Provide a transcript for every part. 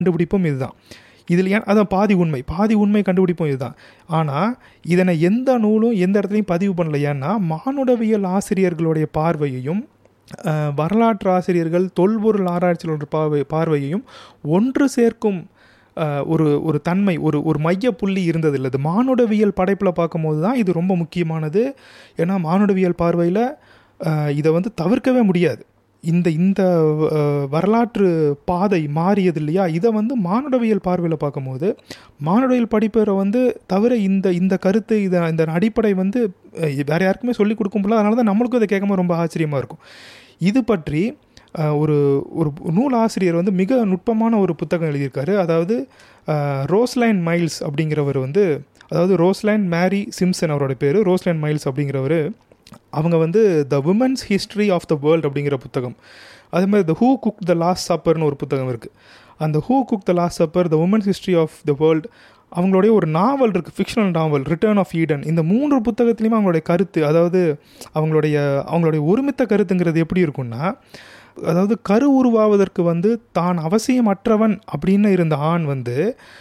கண்டுபிடிப்பும் இதுதான் இதில் ஏன் அதான் பாதி உண்மை பாதி உண்மை கண்டுபிடிப்பும் இதுதான் ஆனால் இதனை எந்த நூலும் எந்த இடத்துலையும் பதிவு பண்ணல ஏன்னா மானுடவியல் ஆசிரியர்களுடைய பார்வையையும் அஹ், வரலாற்று ஆசிரியர்கள் தொல்பொருள் ஆராய்ச்சியாளர் பார்வை பார்வையையும் ஒன்று சேர்க்கும் அஹ், ஒரு ஒரு தன்மை ஒரு ஒரு மைய புள்ளி இருந்தது இல்லை இது மானுடவியல் படைப்பில் பார்க்கும்போது தான் இது ரொம்ப முக்கியமானது ஏன்னா மானுடவியல் பார்வையில் இதை வந்து தவிர்க்கவே முடியாது இந்த இந்த அஹ், வரலாற்று பாதை மாறியது இல்லையா இதை வந்து மானுடவியல் பார்வையில் பார்க்கும்போது மானுடவியல் படிப்பரை வந்து தவிர இந்த இந்த கருத்து இதை இந்த அடிப்படை வந்து அஹ், வேற யாருக்குமே சொல்லிக் கொடுக்க முடியல அதனால தான் நம்மளுக்கும் இதை கேட்கும்போது ரொம்ப ஆச்சரியமாக இருக்கும் இது பற்றி அஹ், ஒரு ஒரு நூல் ஆசிரியர் வந்து மிக நுட்பமான ஒரு புத்தகம் எழுதியிருக்காரு அதாவது அஹ், ரோஸ்லைன் மைல்ஸ் அப்படிங்கிறவர் வந்து அதாவது ரோஸ்லைன் மேரி சிம்சன் அவரோட பேர் ரோஸ்லைன் மைல்ஸ் அப்படிங்கிறவர் அவங்க வந்து the women's history of the world அப்படிங்கிற புத்தகம் அதே மாதிரி the who cook the last சப்பர்னு ஒரு புத்தகம் இருக்குது அந்த who cook the last supper the women's history of the world அவங்களுடைய ஒரு நாவல் இருக்குது fictional novel return of Eden இந்த மூன்று புத்தகத்துலேயுமே அவங்களுடைய கருத்து அதாவது அவங்களுடைய அவங்களுடைய ஒருமித்த கருத்துங்கிறது எப்படி இருக்கும்னா அதாவது கரு உருவாவதற்கு வந்து தான் அவசியமற்றவன் அப்படின்னு இருந்த ஆண் வந்து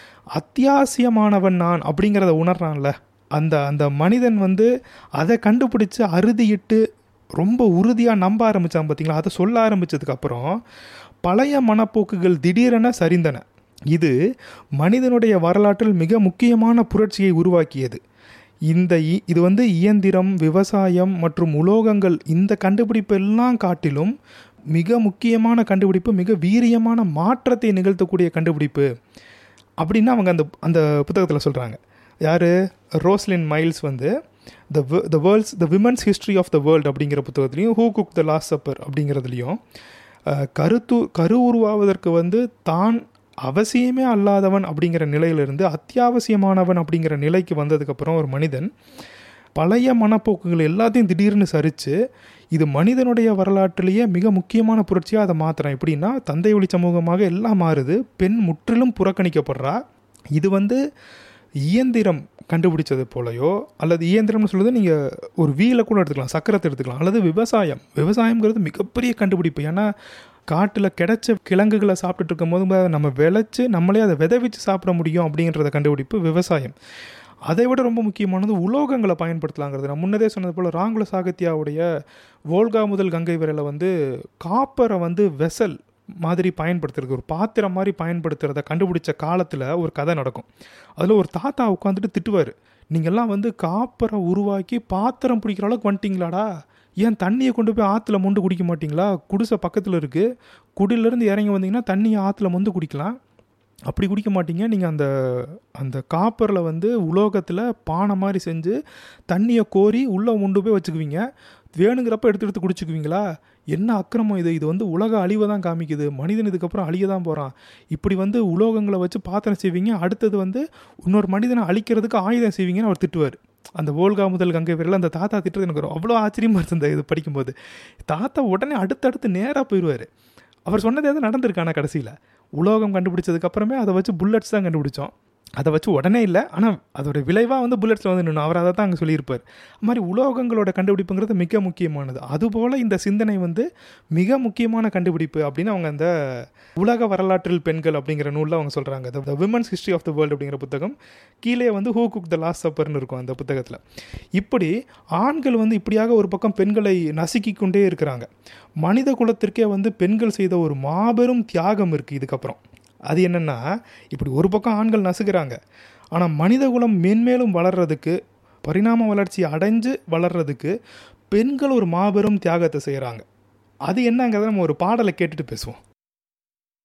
அத்தியாவசியமானவன் நான் அப்படிங்கிறத உணர்றான்ல அந்த அந்த மனிதன் வந்து அதை கண்டுபிடிச்சு அறுதியிட்டு ரொம்ப உறுதியாக நம்ப ஆரம்பித்தான் பார்த்தீங்களா அதை சொல்ல ஆரம்பித்ததுக்கப்புறம் பழைய மனப்போக்குகள் திடீரென சரிந்தன இது மனிதனுடைய வரலாற்றில் மிக முக்கியமான புரட்சியை உருவாக்கியது இந்த இ- இது வந்து இயந்திரம் விவசாயம் மற்றும் உலோகங்கள் இந்த கண்டுபிடிப்பு எல்லாம் காட்டிலும் மிக முக்கியமான கண்டுபிடிப்பு மிக வீரியமான மாற்றத்தை நிகழ்த்தக்கூடிய கண்டுபிடிப்பு அப்படின்னு அவங்க அந்த அந்த புத்தகத்தில் சொல்கிறாங்க யார் ரோஸ்லின் மைல்ஸ் வந்து the the world's the women's history of the world அப்படிங்கிற புத்தகத்துலையும் who cook the last supper அப்படிங்கிறதுலையும் அஹ், கருத்து கரு உருவாவதற்கு வந்து தான் அவசியமே அல்லாதவன் அப்படிங்கிற நிலையிலிருந்து அத்தியாவசியமானவன் அப்படிங்கிற நிலைக்கு வந்ததுக்கப்புறம் ஒரு மனிதன் பழைய மனப்போக்குகள் எல்லாத்தையும் திடீர்னு சரித்து இது மனிதனுடைய வரலாற்றிலேயே மிக முக்கியமான புரட்சியாக அதை மாற்றுறான் எப்படின்னா தந்தை ஒளி சமூகமாக எல்லாம் மாறுது பெண் முற்றிலும் புறக்கணிக்கப்படுறா இது வந்து இயந்திரம் கண்டுபிடிச்சது போலயோ அல்லது இயந்திரம்னு சொல்லுறது நீங்கள் ஒரு வீலை கூட எடுத்துக்கலாம் சக்கரத்தை எடுத்துக்கலாம் அல்லது விவசாயம் விவசாயம்ங்கிறது மிகப்பெரிய கண்டுபிடிப்பு ஏன்னா காட்டில் கிடைச்ச கிழங்குகளை சாப்பிட்டுட்டு இருக்கும்போது அதை நம்ம விளைச்சு நம்மளே அதை விதைவிச்சு சாப்பிட முடியும் அப்படின்றத கண்டுபிடிப்பு விவசாயம் அதை விட ரொம்ப முக்கியமானது உலோகங்களை பயன்படுத்தலாங்கிறது நான் முன்னதே சொன்னது போல் ராங்குல சாகித்யாவுடைய வோல்கா முதல் கங்கை வரையில் வந்து காப்பரை வந்து வெசல் மாதிரி பயன்படுத்துறது ஒரு பாத்திரம் மாதிரி பயன்படுத்துறத கண்டுபிடிச்ச காலத்தில் ஒரு கதை நடக்கும் அதில் ஒரு தாத்தா உட்காந்துட்டு திட்டுவார் நீங்கள்லாம் வந்து காப்பரை உருவாக்கி பாத்திரம் பிடிக்கிற அளவுக்கு வந்துட்டீங்களாடா ஏன் தண்ணியை கொண்டு போய் ஆற்றுல மொண்டு குடிக்க மாட்டீங்களா குடிசை பக்கத்தில் இருக்குது குடியிலேருந்து இறங்கி வந்தீங்கன்னா தண்ணியை ஆற்றுல மொண்டு குடிக்கலாம் அப்படி குடிக்க மாட்டீங்க நீங்கள் அந்த அந்த காப்பரில் வந்து உலோகத்தில் பானை மாதிரி செஞ்சு தண்ணியை கோரி உள்ளே கொண்டு போய் வச்சுக்குவீங்க வேணுங்கிறப்ப எடுத்து எடுத்து குடிச்சுக்குவீங்களா என்ன அக்கிரமம் இது இது வந்து உலக அழிவை தான் காமிக்குது மனிதன் இதுக்கப்புறம் அழிய தான் போகிறான் இப்படி வந்து உலோகங்களை வச்சு பாத்திரம் செய்வீங்க அடுத்தது வந்து இன்னொரு மனிதனை அழிக்கிறதுக்கு ஆயுதம் செய்வீங்கன்னு அவர் திட்டுவார் அந்த ஓல்கா முதல் கங்கை வரையில் அந்த தாத்தா திட்டுறது எனக்கு ஒரு அவ்வளோ ஆச்சரியமாக இருந்தது இது படிக்கும்போது தாத்தா உடனே அடுத்தடுத்து நேராக போயிடுவார் அவர் சொன்னது எதுவும் நடந்திருக்கான கடைசியில் உலோகம் கண்டுபிடிச்சதுக்கு அப்புறமே அதை வச்சு புல்லட்ஸ் தான் கண்டுபிடிச்சோம் அதை வச்சு உடனே இல்லை ஆனால் அதோட விளைவாக வந்து புல்லட்ஸில் வந்து நின்று அவர் அதை தான் அங்கே சொல்லியிருப்பார் அது மாதிரி உலோகங்களோட கண்டுபிடிப்புங்கிறது மிக முக்கியமானது அதுபோல் இந்த சிந்தனை வந்து மிக முக்கியமான கண்டுபிடிப்பு அப்படின்னு அவங்க அந்த உலக வரலாற்றில் பெண்கள் அப்படிங்கிற நூலில் அவங்க சொல்கிறாங்க the women's history of the world அப்படிங்கிற புத்தகம் கீழே வந்து ஹூ குக் த லாஸ்ட் சப்பர்னு இருக்கும் அந்த புத்தகத்தில் இப்படி ஆண்கள் வந்து இப்படியாக ஒரு பக்கம் பெண்களை நசுக்கி கொண்டே இருக்கிறாங்க மனித குலத்திற்கே வந்து பெண்கள் செய்த ஒரு மாபெரும் தியாகம் இருக்குது இதுக்கப்புறம் அது என்னென்னா இப்படி ஒரு பக்கம் ஆண்கள் நசுக்கிறாங்க ஆனால் மனித குலம் மென்மேலும் வளர்றதுக்கு பரிணாம வளர்ச்சி அடைஞ்சு வளர்றதுக்கு பெண்கள் ஒரு மாபெரும் தியாகத்தை செய்கிறாங்க அது என்னங்கிறத நம்ம ஒரு பாடலை கேட்டுட்டு பேசுவோம்